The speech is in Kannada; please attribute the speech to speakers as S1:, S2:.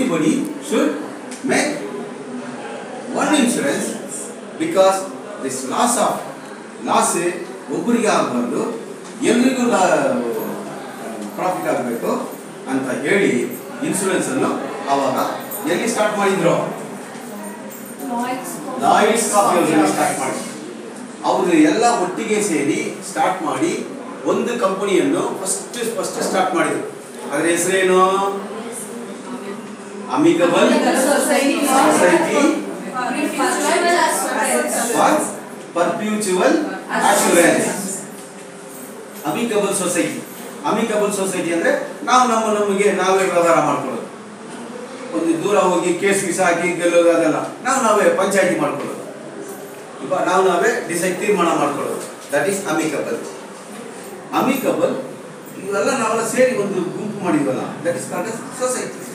S1: everybody should make one insurance because this loss of loss ಒಬ್ಬರಿಗೆ ಆಗಬಾರ್ದು ಎಲ್ರಿಗೂ ಪ್ರಾಫಿಟ್ ಆಗಬೇಕು ಅಂತ ಹೇಳಿ ಇನ್ಶೂರೆನ್ಸ್ ಅನ್ನು ಅವಾಗ ಎಲ್ಲಿ ಸ್ಟಾರ್ಟ್ ಮಾಡಿದ್ರು ಲಾಯಿಡ್ಸ್ ಕಾಫಿ ಸ್ಟಾರ್ಟ್ ಮಾಡಿ ಅವರು ಎಲ್ಲ ಒಟ್ಟಿಗೆ ಸೇರಿ ಸ್ಟಾರ್ಟ್ ಮಾಡಿ ಒಂದು ಕಂಪನಿಯನ್ನು ಫಸ್ಟ್ ಫಸ್ಟ್ ಸ್ಟಾರ್ಟ್ ಮಾಡಿದ್ರು ಅದರ ಹೆಸರೇನು amicable society for perpetual assurance amicable society amicable society ಅಂದ್ರೆ ನಾವು ನಮ್ಮ ನಮಗೆ ನಾವೇ ವ್ಯವಹಾರ ಮಾಡ್ಕೊಳ್ಳೋದು ಒಂದು ದೂರ ಹೋಗಿ ಕೇಸ್ ಗೀಸ್ ಹಾಕಿ ಗೆಲ್ಲೋದು ಅದೆಲ್ಲ ನಾವು ನಾವೇ ಪಂಚಾಯತಿ ಮಾಡ್ಕೊಳ್ಳೋದು ಇವಾಗ ನಾವು ನಾವೇ ಡಿಸೈಡ್ ತೀರ್ಮಾನ ಮಾಡ್ಕೊಳ್ಳೋದು ದಟ್ ಈಸ್ ಅಮಿಕಬಲ್ ಅಮಿಕಬಲ್ ಇವೆಲ್ಲ ನಾವೆಲ್ಲ ಸೇರಿ ಒಂದು ಗುಂಪು ಮಾಡಿದ್ವಲ್ಲ ದಟ್ ಇಸ್ ಕಾಲ್ಡ್ ಸೊಸೈಟಿ